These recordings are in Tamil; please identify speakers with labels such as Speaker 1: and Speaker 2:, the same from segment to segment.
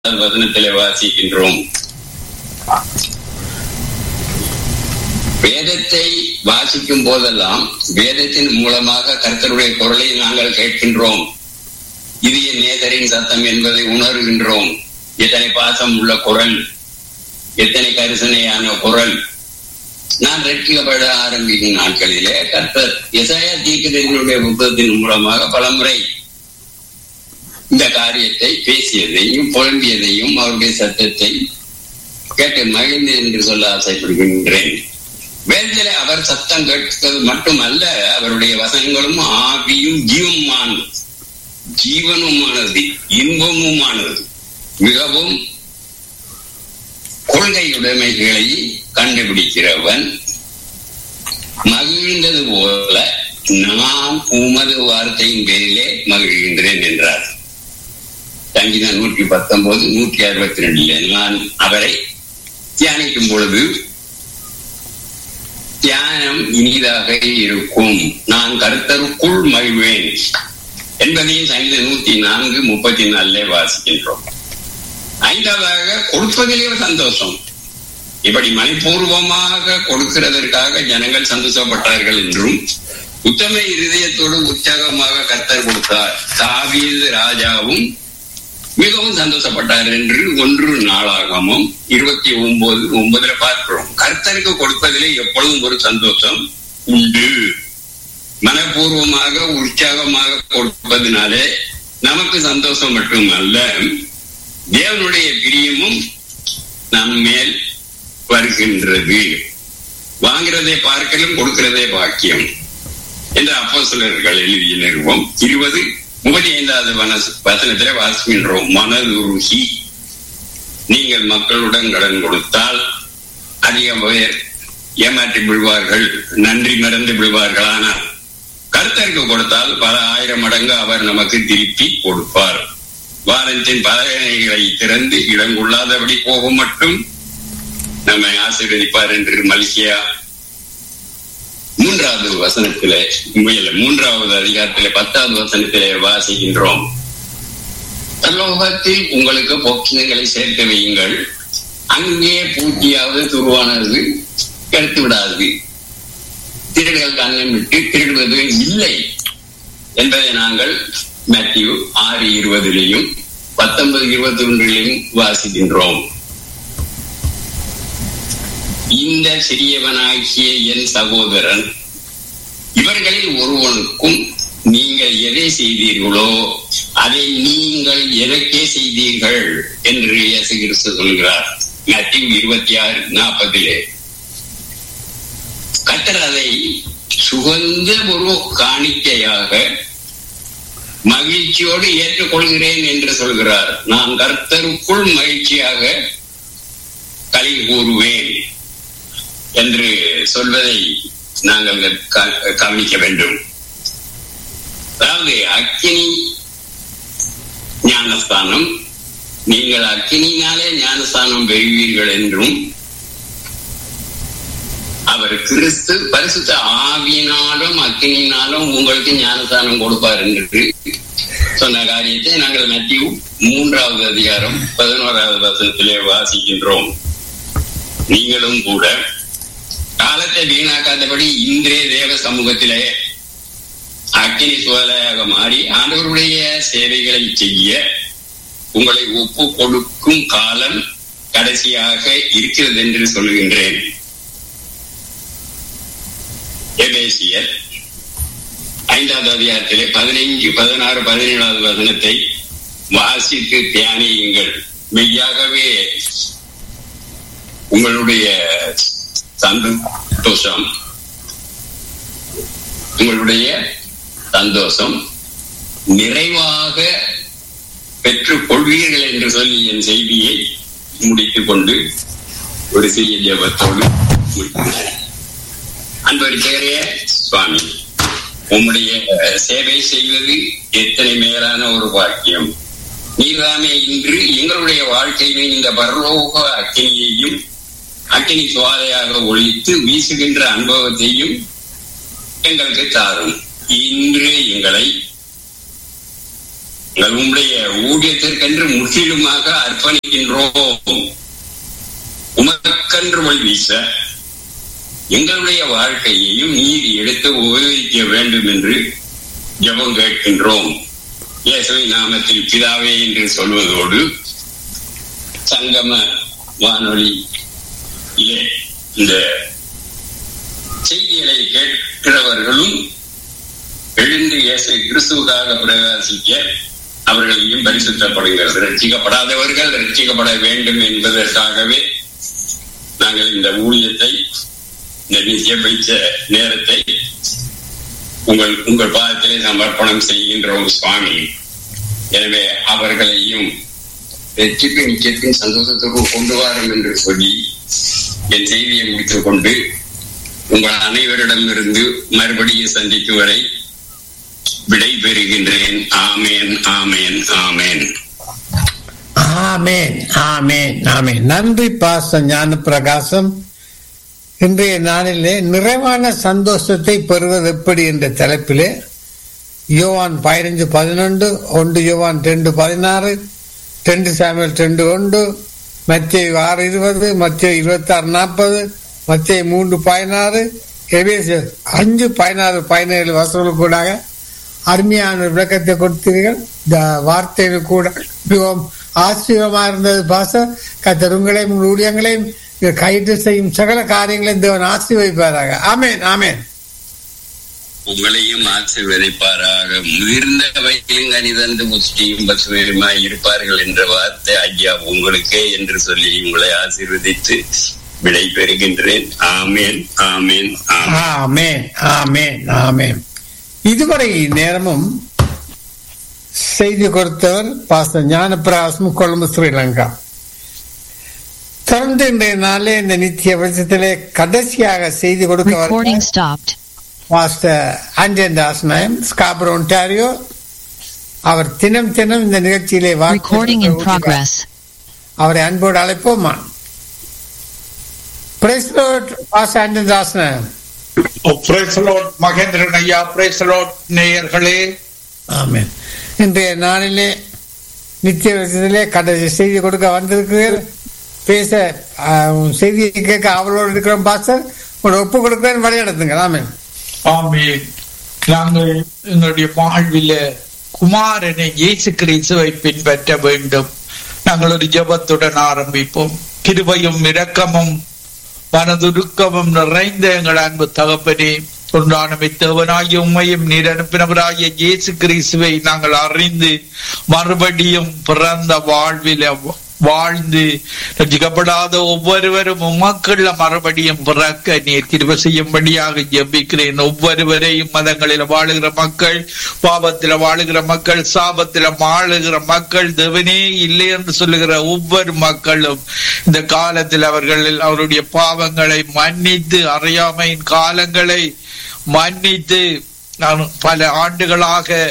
Speaker 1: வசனத்திலே வாசிக்கின்றோம் வேதத்தை வாசிக்கும் போதெல்லாம் வேதத்தின் மூலமாக கர்த்தருடைய குரலை நாங்கள் கேட்கின்றோம் இது என் நேதரின் சத்தம் என்பதை உணர்கின்றோம் எத்தனை பாசம் உள்ள குரல் எத்தனை கரிசனையான குரல் நான் ரட்சிக்கப்பட ஆரம்பிக்கும் நாட்களிலே கர்த்தர் எசாயா தீர்க்கதரிசிகளுடைய புத்தகத்தின் மூலமாக பலமுறை இந்த காரியத்தை பேசியதையும் புலம்பியதையும் அவருடைய சத்தத்தை கேட்டு மகிழ்ந்து என்று சொல்ல ஆசைப்படுகின்றேன் வேதத்திலே அவர் சத்தம் கேட்பது மட்டுமல்ல அவருடைய வசனங்களும் ஆவியும் ஜீவமானது ஜீவனுமானது இன்பமுமானது மிகவும் கொள்கையுடைமைகளை கண்டுபிடிக்கிறவன் மகிழ்ந்தது போல நான் உமது வார்த்தையின் பேரிலே மகிழ்கின்றேன் என்றார் சங்கீதம் நூற்றி பத்தொன்பது நூற்றி அறுபத்தி ரெண்டுல நான் அவரை தியானிக்கும் பொழுது தியானம் இனிதாக இருக்கும் நான் கருத்தருக்குள் மகிழ்வேன் என்பதையும் சங்கீத நூத்தி நான்கு முப்பத்தி நாலுல வாசிக்கின்றோம் ஐந்தாவதாக கொடுப்பதிலே சந்தோஷம் இப்படி மணிபூர்வமாக கொடுக்கிறதற்காக ஜனங்கள் சந்தோஷப்பட்டார்கள் என்றும் உத்தம இருதயத்தோடு உற்சாகமாக கர்த்தர் கொடுத்தார் தாவீது ராஜாவும் மிகவும் சந்தோஷப்பட்டார் என்று ஒன்று நாளாகமும் இருபத்தி ஒன்பது ஒன்பதுல பார்க்கிறோம் கர்த்தருக்கு கொடுப்பதிலே எப்பொழுதும் ஒரு சந்தோஷம் உண்டு மனப்பூர்வமாக உற்சாகமாக கொடுப்பதனாலே நமக்கு சந்தோஷம் மட்டுமல்ல தேவனுடைய பிரியமும் நம் மேல் வருகின்றது வாங்கிறதை பார்க்கலும் கொடுக்கிறதே பாக்கியம் என்று அப்போ சிலர்கள் எழுதிய நிறுவம் இருபது முப்பத்தி ஐந்தாவது வசனத்திலே வாசிக்கின்றோம் மனதுருகி நீங்கள் மக்களுடன் கடன் கொடுத்தால் அதிக பேர் ஏமாற்றி விடுவார்கள் நன்றி மறந்து விடுவார்கள் ஆனால் கருத்தருக்கு கொடுத்தால் பல ஆயிரம் மடங்கு அவர் நமக்கு திருப்பி கொடுப்பார் வாரத்தின் பலகனைகளை திறந்து இடங்கொள்ளாதபடி போக மட்டும் நம்மை ஆசீர்வதிப்பார் என்று மல்கியா மூன்றாவது வசனத்திலே முயல மூன்றாவது அதிகாரத்திலே பத்தாவது வசனத்திலே வாசிக்கின்றோம் பரலோகத்தில் உங்களுக்கு பொக்கியங்களை சேர்த்து வையுங்கள் அங்கே பூட்டியாவது துருவானது எடுத்து விடாது திருடுகள் கண்ணம் விட்டு திருடுவது இல்லை என்பதை நாங்கள் மேத்யூ ஆறு இருபதிலையும் பத்தொன்பது இருபத்தி ஒன்றிலையும் வாசிக்கின்றோம் இந்த சிறியவனாகிய என் சகோதரன் இவர்களில் ஒருவனுக்கும் நீங்கள் எதை செய்தீர்களோ அதை நீங்கள் எதற்கே செய்தீர்கள் என்று இயேசு கிறிஸ்து சொல்கிறார் மேத்யூ இருபத்தி ஆறு நாற்பதிலே கத்தர் அதை சுகந்த ஒரு காணிக்கையாக மகிழ்ச்சியோடு ஏற்றுக்கொள்கிறேன் என்று சொல்கிறார் நான் கர்த்தருக்குள் மகிழ்ச்சியாக களி கூறுவேன் என்று சொல்வதை நாங்கள் கவனிக்க வேண்டும் அதாவது அக்கினி ஞானஸ்தானம் நீங்கள் அக்கினினாலே ஞானஸ்தானம் பெறுவீர்கள் என்றும் அவர் கிறிஸ்து பரிசுத்த ஆவியினாலும் அக்கினினாலும் உங்களுக்கு ஞானஸ்தானம் கொடுப்பார் என்று சொன்ன காரியத்தை நாங்கள் மத்திய மூன்றாவது அதிகாரம் பதினோராவது வசனத்திலே வாசிக்கின்றோம் நீங்களும் கூட காலத்தை வீணாக்காதபடி இன்றே தேவ சமூகத்திலே அக்கினி சோதனையாக மாறி ஆண்டவருடைய சேவைகளை செய்ய உங்களை ஒப்பு கொடுக்கும் காலம் கடைசியாக இருக்கிறது என்று சொல்லுகின்றேன் எபேசியர் ஐந்தாவது அதிகாரத்திலே பதினைஞ்சு பதினாறு பதினேழாவது வசனத்தை வாசித்து தியானியுங்கள் மெய்யாகவே உங்களுடைய சந்தோஷம் உங்களுடைய சந்தோஷம் நிறைவாக பெற்றுக் கொள்வீர்கள் என்று சொல்லி என் செய்தியை முடித்துக் கொண்டு ஒரு சிறிய ஜபத்தோடு முடிக்கின்றேன் அன்பரிச்சேரிய சுவாமி உம்முடைய சேவை செய்வது எத்தனை மேலான ஒரு பாக்கியம் நீர்தாமே இன்று எங்களுடைய வாழ்க்கையிலே இந்த பரலோக அக்கினியையும் அக்கினி சுவாதையாக ஒழித்து வீசுகின்ற அனுபவத்தையும் எங்களுக்கு தாரும் இன்று எங்களை எங்கள் உம்முடைய ஊழியத்திற்கென்று முற்றிலுமாக அர்ப்பணிக்கின்றோம் உமக்கன்று வழி வீச எங்களுடைய வாழ்க்கையையும் நீர் எடுத்து உபயோகிக்க வேண்டும் என்று ஜெபம் கேட்கின்றோம் இயேசுவின் நாமத்தில் பிதாவே என்று சொல்வதோடு சங்கம வானொலி இந்த செய்திகளை கேட்கிறவர்களும் எழுந்து இயேசு கிறிஸ்துவுக்காக பிரகாசிக்க அவர்களையும் பரிசுத்தப்படுகிறது ரட்சிக்கப்படாதவர்கள் ரட்சிக்கப்பட வேண்டும் என்பதற்காகவே நாங்கள் இந்த ஊழியத்தை இந்த நித்திய வைத்த நேரத்தை உங்கள் உங்கள் பாதத்திலே சமர்ப்பணம் செய்கின்றோம் சுவாமி எனவே அவர்களையும் வெற்றிக்கு நிச்சயத்தின் சந்தோஷத்துக்கு கொண்டு வாரும் என்று சொல்லி என் செய்தியை முடித்துக் கொண்டு உங்கள் அனைவரிடமிருந்து மறுபடியும் சந்திக்கும் வரை விடை பெறுகின்றேன் ஆமேன் ஆமேன் ஆமேன்
Speaker 2: ஆமேன் ஆமேன் ஆமேன் நன்றி பாச ஞான பிரகாசம் இன்றைய நாளிலே நிறைவான சந்தோஷத்தை பெறுவது எப்படி என்ற தலைப்பிலே யோவான் பதினஞ்சு பதினொன்று ஒன்று யோவான் ரெண்டு பதினாறு ரெண்டு சாமியல் ரெண்டு ஒன்று மத்திய ஆறு இருபது மத்திய இருபத்தி ஆறு நாற்பது மத்திய மூன்று பதினாறு எபேசியர் அஞ்சு பதினாறு பதினேழு வசூல் கூட அருமையான விளக்கத்தை கொடுத்தீர்கள் இந்த வார்த்தைகள் கூட மிகவும் ஆச்சரியமா இருந்தது பாச கத்தர் உங்களையும் உங்கள் ஊழியங்களையும் கைது செய்யும் சகல காரியங்களையும் தேவன் ஆசீர்வதிப்பாராக ஆமேன் ஆமேன்
Speaker 1: உங்களையும் ஆசீர்வதிப்பாராக முதிர்ந்த வயதிலும் கனிதந்து முஷ்டியும் பசுமையுமாய் இருப்பார்கள் என்ற வார்த்தை ஐயா உங்களுக்கே என்று சொல்லி உங்களை ஆசீர்வதித்து விடை பெறுகின்றேன் ஆமேன் ஆமேன்
Speaker 2: ஆமேன் ஆமேன் ஆமேன் இதுவரை நேரமும் செய்தி கொடுத்தவர் பாச ஞானப்பிரகாசம் கொழும்பு ஸ்ரீலங்கா தொடர்ந்து இன்றைய நாளே இந்த நித்திய வருஷத்திலே கடைசியாக செய்தி கொடுக்க master Anton Dasnayam Scarborough Ontario அவர் தினம் தினம் இந்த நிகழ்ச்சியிலே அவரை அன்போடு அழைப்போமா praise lord pastor Anton Dasnayam
Speaker 3: Mahendran ஐயா பிரைசலோட் நேயர்களே
Speaker 2: ஆமேன் இன்றைய நாளிலே நித்திய விஷயத்திலே கடைசி செய்தி கொடுக்க வந்திருக்கிறீர்கள் பேச செய்தியை கேட்க அவளோடு இருக்கிறோம் பாஸ்டர் ஒரு ஒப்பு கொடுக்கிறேன் வழிநடத்துங்க ஆமேன்
Speaker 3: ஆமே நாங்கள் எங்களுடைய வாழ்வில குமாரனை இயேசு கிறிஸ்துவை பின்பற்ற வேண்டும் நாங்கள் ஒரு ஜபத்துடன் ஆரம்பிப்போம் கிருபையும் இரக்கமும் மனதுருக்கமும் நிறைந்த எங்கள் அன்பு தகப்பனே ஒன்றான மித்தவனாகிய உண்மையும் நீர் அனுப்பினவராகிய இயேசு கிறிஸ்துவை நாங்கள் அறிந்து மறுபடியும் பிறந்த வாழ்வில வாழ்ந்து ரசிக்கப்படாத ஒவ்வொருவரும் உமக்குள்ள மறுபடியும் பிறக்க நீர் கிருப செய்யும்படியாக ஜெபிக்கிறேன் ஒவ்வொருவரையும் மதங்களில் வாழுகிற மக்கள் பாவத்தில் வாழுகிற மக்கள் சாபத்தில் வாழுகிற மக்கள் தேவனே இல்லை என்று சொல்லுகிற ஒவ்வொரு மக்களும் இந்த காலத்தில் அவர்கள் அவருடைய பாவங்களை மன்னித்து அறியாமையின் காலங்களை மன்னித்து நான் பல ஆண்டுகளாக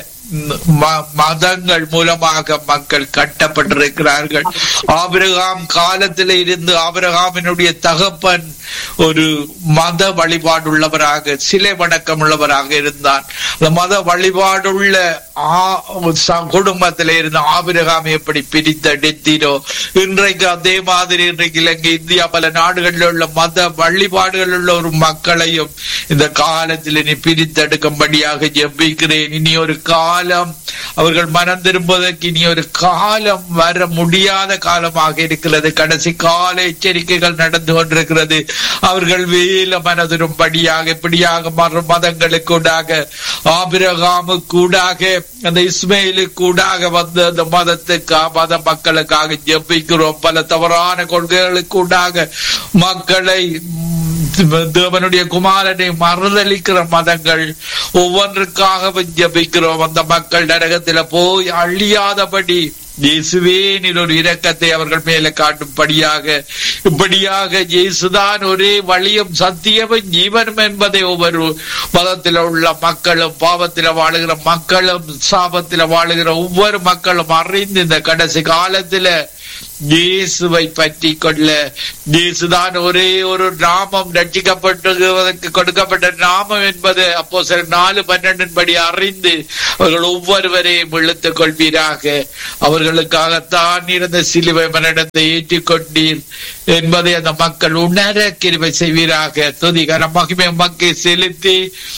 Speaker 3: மதங்கள் மூலமாக மக்கள் கட்டப்பட்டிருக்கிறார்கள் ஆபிரகாம் காலத்தில் இருந்து ஆபிரகாமினுடைய தகப்பன் ஒரு மத வழிபாடுள்ளவராக சிலை வணக்கம் உள்ளவராக இருந்தார் அந்த மத வழிபாடுள்ள குடும்பத்தில இருந்து ஆபிரகாம் எப்படி பிரித்தெடுத்தீரோ இன்றைக்கு அதே மாதிரி இன்றைக்கு இலங்கை இந்தியா பல நாடுகளில் உள்ள மத வழிபாடுகள் உள்ள ஒரு மக்களையும் இந்த காலத்தில் நீ பிரித்தெடுக்கும்படியாக ஜெபிக்கிறேன் இனி ஒரு காலம் அவர்கள் மனம் திரும்புவதற்கு இனி ஒரு காலம் வர முடியாத காலமாக இருக்கிறது கடைசி கால எச்சரிக்கைகள் நடந்து கொண்டிருக்கிறது அவர்கள் வேல மனதிரும்படியாக இப்படியாக மறு மதங்களுக்கூடாக ஆபிரகாமுக்கூடாக அந்த இஸ்மேலுக்கூடாக வந்து அந்த மதத்துக்கு மத மக்களுக்காக ஜெபிக்கிறோம் பல தவறான கொள்கைகளுக்கூடாக மக்களை தேவனுடைய குமாரனை மறுதளிக்கிற மதங்கள் ஒவ்வொன்றுக்காக ஜபிக்கிறோம் அந்த மக்கள் நரகத்தில போய் அழியாதபடி இயேசுவே நீர் ஒரு இரக்கத்தை அவர்கள் மேல காட்டும்படியாக இப்படியாக இயேசுதான் ஒரே வழியும் சத்தியமும் ஜீவனும் என்பதை ஒவ்வொரு மதத்தில் உள்ள மக்களும் பாவத்தில் வாழுகிற மக்களும் சாபத்தில் வாழுகிற ஒவ்வொரு மக்களும் அறிந்து இந்த கடைசி காலத்துல இயேசுவை பற்றி கொள்ள இயேசுதான் ஒரே ஒரு நாமம் ரட்சிக்கப்பட்டதற்கு கொடுக்கப்பட்ட நாமம் என்பது அப்போ சில நாலு பன்னெண்டின் படி அறிந்து அவர்கள் ஒவ்வொருவரையும் இழுத்துக் கொள்வீராக அவர்களுக்காகத்தான் இருந்த சிலுவை மரணத்தை ஏற்றுக்கொண்டீர் என்பதை அந்த மக்கள் உணர கிருபை செய்வீராக துதிகர மகிமை மக்கை செலுத்தி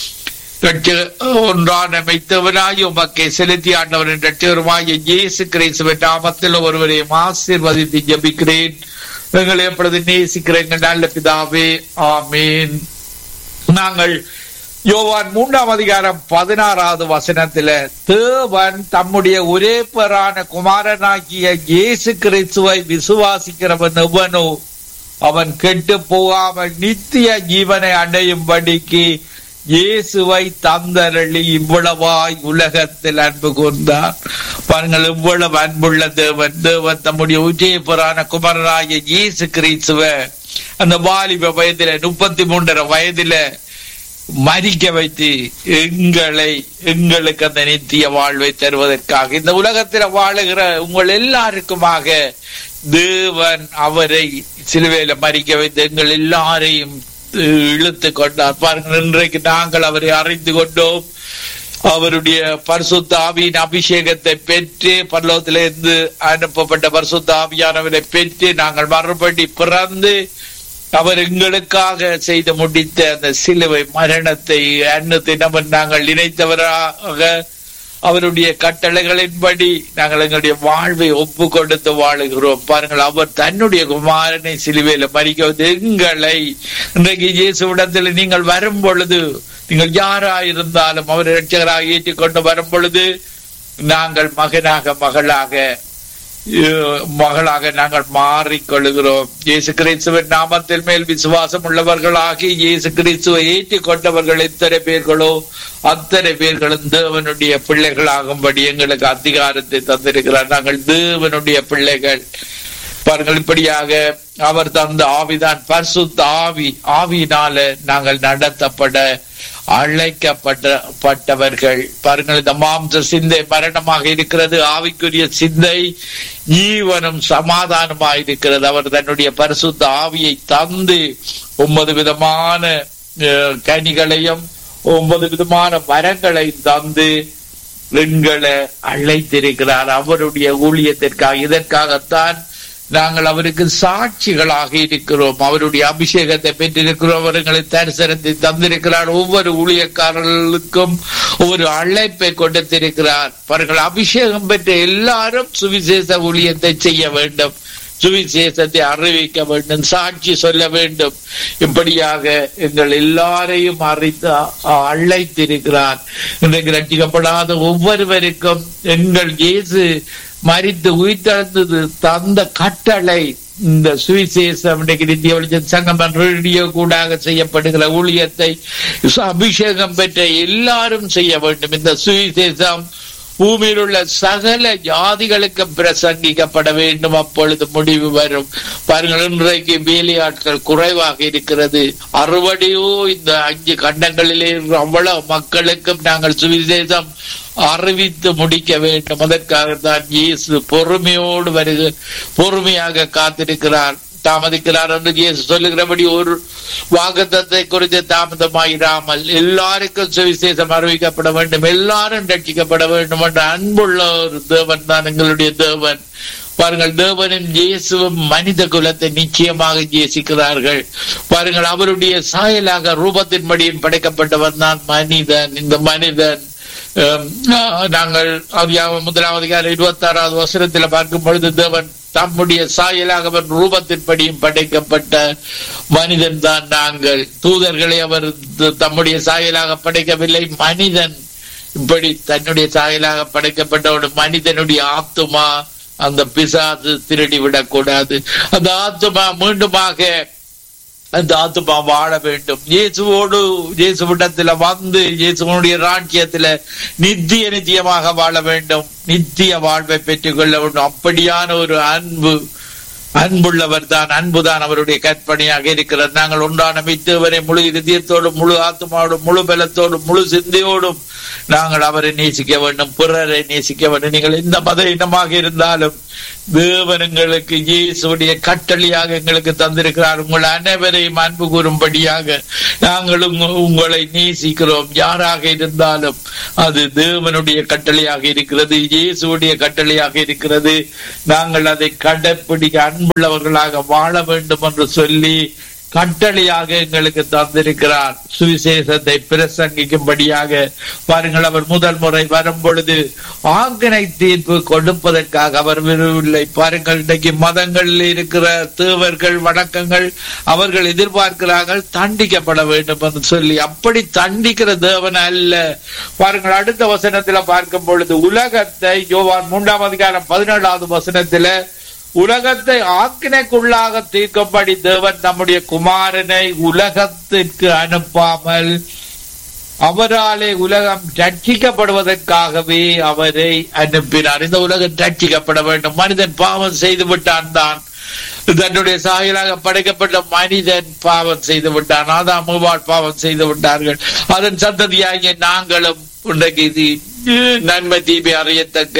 Speaker 3: ஒன்றான மைத்தவனாய் உமக்கை செலுத்தி ஆண்டவரின் ரட்சகருமாய இயேசு கிறிஸ்துவின் நாமத்தில் ஒருவரையும் ஆசீர்வதித்து ஜபிக்கிறேன் எங்களை எப்பொழுது நேசிக்கிறேன் நல்ல பிதாவே ஆமீன் நாங்கள் யோவான் மூன்றாம் அதிகாரம் பதினாறாவது வசனத்துல தேவன் தம்முடைய ஒரே பேரான குமாரனாகிய இயேசு கிறிஸ்துவை விசுவாசிக்கிறவன் எவனோ அவன் கெட்டு போகாமல் நித்திய ஜீவனை அடையும்படிக்கு இயேசுவை தந்தரளி இவ்வளவாய் உலகத்தில் அன்பு கொண்டார் பாருங்கள் இவ்வளவு அன்புள்ள தேவன் தேவன் தம்முடைய உஜய புராண குமரனாய இயேசு கிறிஸ்துவ அந்த வாலிப வயதில முப்பத்தி மூன்றரை வயதில மறிக்க வைத்து எங்களை எங்களுக்கு அந்த நித்திய வாழ்வை தருவதற்காக இந்த உலகத்தில் வாழுகிற உங்கள் எல்லாருக்குமாக தேவன் அவரை சிலுவையில மறிக்க வைத்து எங்கள் எல்லாரையும் இழுத்து கொண்டார் பாருங்கள் இன்றைக்கு நாங்கள் அவரை அறிந்து கொண்டோம் அவருடைய பரிசுத்த ஆவியின் அபிஷேகத்தை பெற்று பல்லவத்திலிருந்து அனுப்பப்பட்ட பரிசுத்த ஆவியானவரை பெற்று நாங்கள் மறுபடி பிறந்து அவர் எங்களுக்காக செய்து முடித்த அந்த சிலுவை மரணத்தை அன்னத்தை நம்ம நாங்கள் நினைத்தவராக அவருடைய கட்டளைகளின்படி நாங்கள் எங்களுடைய வாழ்வை ஒப்பு கொடுத்து வாழுகிறோம் பாருங்கள் அவர் தன்னுடைய குமாரனை சிலுவையில மறிக்க எங்களை இன்றைக்கு இயேசுவிடத்தில் நீங்கள் வரும் பொழுது நீங்கள் யாராயிருந்தாலும் அவர் ரட்சகராக ஏற்றுக்கொண்டு வரும் பொழுது நாங்கள் மகனாக மகளாக மகளாக நாங்கள் மாறிக்கொள்கிறோம் இயேசு கிறிஸ்துவின் நாமத்தில் மேல் விசுவாசம் உள்ளவர்களாகி இயேசு கிறிஸ்துவை ஏற்றிக் கொண்டவர்கள் எத்தனை பேர்களோ அத்தனை பேர்களும் தேவனுடைய பிள்ளைகளாகும்படி எங்களுக்கு அதிகாரத்தை தந்திருக்கிறார் நாங்கள் தேவனுடைய பிள்ளைகள் பாருங்கள் இப்படியாக அவர் தந்த ஆவிதான் பரிசுத்த ஆவி ஆவியினால நாங்கள் நடத்தப்பட அழைக்கப்பட்டவர்கள் பாருங்கள் இந்த மாம்ச சிந்தை மரணமாக இருக்கிறது ஆவிக்குரிய சிந்தை ஜீவனும் சமாதானமாக இருக்கிறது அவர் தன்னுடைய பரிசுத்த ஆவியை தந்து ஒன்பது விதமான கனிகளையும் ஒன்பது விதமான மரங்களை தந்து எங்களை அழைத்திருக்கிறார் அவருடைய ஊழியத்திற்காக இதற்காகத்தான் நாங்கள் அவருக்கு சாட்சிகளாக இருக்கிறோம் அவருடைய அபிஷேகத்தை பெற்றிருக்கிறோம் அவர்களை தரிசனத்தை தந்திருக்கிறார் ஒவ்வொரு ஊழியக்காரர்களுக்கும் ஒரு அழைப்பை கொடுத்திருக்கிறார் அவர்கள் அபிஷேகம் பெற்ற எல்லாரும் சுவிசேஷ ஊழியத்தை செய்ய வேண்டும் சுவிசேஷத்தை அறிவிக்க வேண்டும் சாட்சி சொல்ல வேண்டும் இப்படியாக எங்கள் எல்லாரையும் அறிந்து அழைத்திருக்கிறார் இன்றைக்கு ரட்சிக்கப்படாத ஒவ்வொருவருக்கும் எங்கள் இயேசு மறித்து உயிர்த்தெழுந்தது தந்த கட்டளை இந்த சுவிசேஷம் இன்றைக்கு நித்திய வெளிச்சம் சங்கம் ரேடியோ கூடாக செய்யப்படுகிற ஊழியத்தை அபிஷேகம் பெற்ற எல்லாரும் செய்ய வேண்டும் இந்த சுவிசேஷம் பூமியில் உள்ள சகல ஜாதிகளுக்கு பிரசங்கிக்கப்பட வேண்டும் அப்பொழுது முடிவு வரும் பாருங்கள் இன்றைக்கு வேலையாட்கள் குறைவாக இருக்கிறது அறுவடையோ இந்த அஞ்சு கண்டங்களிலே அவ்வளவு மக்களுக்கும் நாங்கள் சுவிசேஷம் அறிவித்து முடிக்க வேண்டும் அதற்காக தான் இயேசு பொறுமையோடு வருக பொறுமையாக காத்திருக்கிறார் தாமதிக்கிறார் என்று இயேசு சொல்லுகிறபடி ஒரு வாக்குத்தத்தை குறித்து தாமதமாயிராமல் எல்லாருக்கும் சுவிசேஷம் அறிவிக்கப்பட வேண்டும் எல்லாரும் ரட்சிக்கப்பட வேண்டும் என்ற அன்புள்ள ஒரு தேவன் தான் எங்களுடைய தேவன் பாருங்கள் தேவனும் இயேசுவும் மனித குலத்தை நிச்சயமாக ஜேசிக்கிறார்கள் பாருங்கள் அவருடைய சாயலாக ரூபத்தின்படியும் படைக்கப்பட்டவன் தான் மனிதன் இந்த மனிதன் நாங்கள் முதலாவது அதிகாரம் இருபத்தி ஆறாவது வசனத்தில் பார்க்கும் பொழுது தேவன் தம்முடைய சாயலாக அவர் ரூபத்தின்படியும் படைக்கப்பட்ட மனிதன் தான் நாங்கள் தூதர்களை அவர் தம்முடைய சாயலாக படைக்கவில்லை மனிதன் இப்படி தன்னுடைய சாயலாக படைக்கப்பட்ட ஒரு மனிதனுடைய ஆத்துமா அந்த பிசாசு திருடி விடக்கூடாது அந்த ஆத்துமா மீண்டுமாக அந்த ஆத்துமா வாழ வேண்டும் இயேசுவோடு இயேசுவிடத்துல வந்து இயேசுவனுடைய ராஜ்யத்துல நித்திய நித்தியமாக வாழ வேண்டும் நித்திய வாழ்வை பெற்றுக் கொள்ள வேண்டும் அப்படியான ஒரு அன்பு அன்புள்ளவர் தான் அன்புதான் அவருடைய கற்பனையாக இருக்கிறது நாங்கள் உண்டான மித்தவரை முழு இதயத்தோடும் முழு ஆத்மாவோடும் முழு பலத்தோடும் முழு சிந்தையோடும் நாங்கள் அவரை நேசிக்க வேண்டும் பிறரை நேசிக்க வேண்டும் நீங்கள் எந்த மத இனமாக இருந்தாலும் தேவன் எங்களுக்கு இயேசுடைய கட்டளையாக எங்களுக்கு தந்திருக்கிறார் உங்கள் அனைவரையும் அன்பு கூறும்படியாக நாங்களும் உங்களை நேசிக்கிறோம் யாராக இருந்தாலும் அது தேவனுடைய கட்டளையாக இருக்கிறது இயேசுடைய கட்டளையாக இருக்கிறது நாங்கள் அதை கடைப்பிடிக்க அன்புள்ளவர்களாக வாழ வேண்டும் என்று சொல்லி கட்டளையாக எங்களுக்கு தந்திருக்கிறார் சுவிசேஷத்தை பிரசங்கிக்கும்படியாக பாருங்கள் அவர் முதல் முறை வரும் பொழுது ஆங்கனை தீர்ப்பு கொடுப்பதற்காக அவர் விரும்பவில்லை பாருங்கள் இன்றைக்கு மதங்களில் இருக்கிற தேவர்கள் வணக்கங்கள் அவர்கள் எதிர்பார்க்கிறார்கள் தண்டிக்கப்பட வேண்டும் என்று சொல்லி அப்படி தண்டிக்கிற தேவன் அல்ல பாருங்கள் அடுத்த வசனத்துல பார்க்கும் பொழுது உலகத்தை யோவான் மூன்றாம் அதிகாரம் பதினேழாவது வசனத்துல உலகத்தை ஆக்கினைக்குள்ளாக தீர்க்கும்படி தேவன் நம்முடைய குமாரனை உலகத்திற்கு அனுப்பாமல் அவராலே உலகம் ரட்சிக்கப்படுவதற்காகவே அவரை அனுப்பினார் இந்த உலகம் ரட்சிக்கப்பட வேண்டும் மனிதன் பாவம் செய்து விட்டான் தான் தன்னுடைய சாயலாக படைக்கப்பட்ட மனிதன் பாவம் செய்து விட்டான் ஆதாம் மூவாள் பாவம் செய்து விட்டார்கள் அதன் சந்ததியாகிய நாங்களும் இன்றைக்கு இது நன்மை தீமை அறியத்தக்க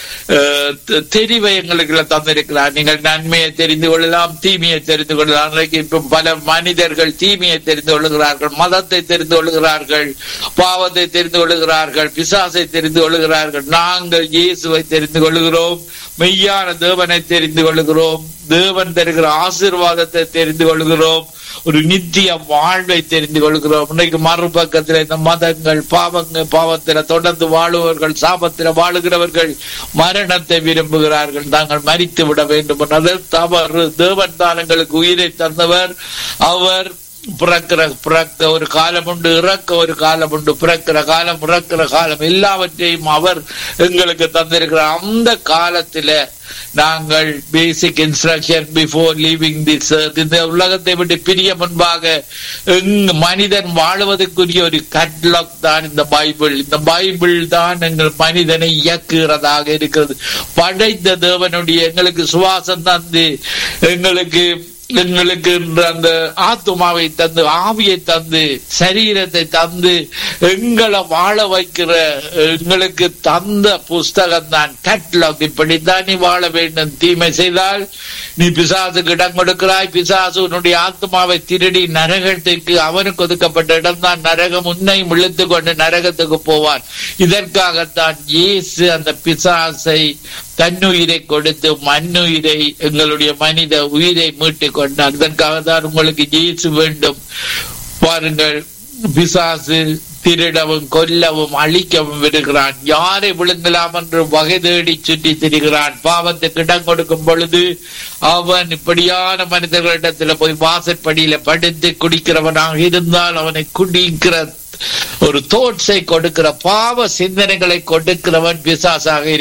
Speaker 3: தெரிவை எங்களுக்கு தந்திருக்கிறார் நீங்கள் நன்மையை தெரிந்து கொள்ளலாம் தீமையை தெரிந்து கொள்ளலாம் இன்றைக்கு இப்ப பல மனிதர்கள் தீமையை தெரிந்து கொள்ளுகிறார்கள் மதத்தை தெரிந்து கொள்ளுகிறார்கள் பாவத்தை தெரிந்து கொள்ளுகிறார்கள் பிசாசை தெரிந்து கொள்ளுகிறார்கள் நாங்கள் இயேசுவை தெரிந்து கொள்ளுகிறோம் மெய்யான தேவனை தெரிந்து கொள்ளுகிறோம் தேவன் தருகிற ஆசீர்வாதத்தை தெரிந்து கொள்கிறோம் ஒரு நித்திய வாழ்வை தெரிந்து கொள்கிறோம் இன்னைக்கு மறுபக்கத்தில் இந்த மதங்கள் பாவங்கள் பாவத்தில தொடர்ந்து வாழுவர்கள் சாபத்தில வாழுகிறவர்கள் மரணத்தை விரும்புகிறார்கள் தாங்கள் மறித்து விட வேண்டும் அது தவறு தேவன் தான் எங்களுக்கு உயிரை தந்தவர் அவர் பிறக்கிற பிறக்க ஒரு காலம் உண்டு இறக்க ஒரு காலம் உண்டு பிறக்கிற காலம் இறக்கிற காலம் எல்லாவற்றையும் அவர் எங்களுக்கு தந்திருக்கிறார் அந்த காலத்தில நாங்கள் basic instruction before leaving this இந்த உலகத்தை விட்டு பிரிய முன்பாக மனிதன் வாழ்வதற்குரிய ஒரு கட்லாக் தான் இந்த பைபிள் இந்த பைபிள் தான் எங்கள் மனிதனை இயக்குகிறதாக இருக்கிறது படைத்த தேவனுடைய எங்களுக்கு சுவாசம் தந்து எங்களுக்கு எங்களுக்கு அந்த ஆத்துமாவை தந்து ஆவியை தந்து சரீரத்தை தந்து எங்களை வாழ வைக்கிற எங்களுக்கு தந்த புஸ்தகம் தான் கேட்லாக் இப்படித்தான் நீ வாழ வேண்டும் தீமை செய்தால் நீ பிசாசுக்கு இடம் கொடுக்கிறாய் பிசாசு உன்னுடைய ஆத்மாவை திருடி நரகத்துக்கு அவனுக்கு ஒதுக்கப்பட்ட இடம் தான் நரகம் உன்னையும் இழுத்து கொண்டு நரகத்துக்கு போவான் இதற்காகத்தான் இயேசு அந்த பிசாசை தன்னுயிரை கொடுத்து மண்ணுயிரை எங்களுடைய மனித உயிரை மீட்டு கொண்டார் இதற்காக தான் உங்களுக்கு இயேசு வேண்டும் பாருங்கள் பிசாசு திருடவும் கொல்லவும் அழிக்கவும் விடுகிறான் யாரை விழுங்கலாம் என்று வகை தேடி சுற்றி திரிகிறான் பாவத்துக்கு இடம் கொடுக்கும் பொழுது அவன் இப்படியான மனிதர்களிடத்துல போய் வாசற்படியில படுத்து குடிக்கிறவனாக இருந்தால் அவனை குடிக்கிற ஒரு தோட்ஸை கொடுக்கிற பாவ சிந்தனைகளை கொடுக்கிறவன் பிசாசாக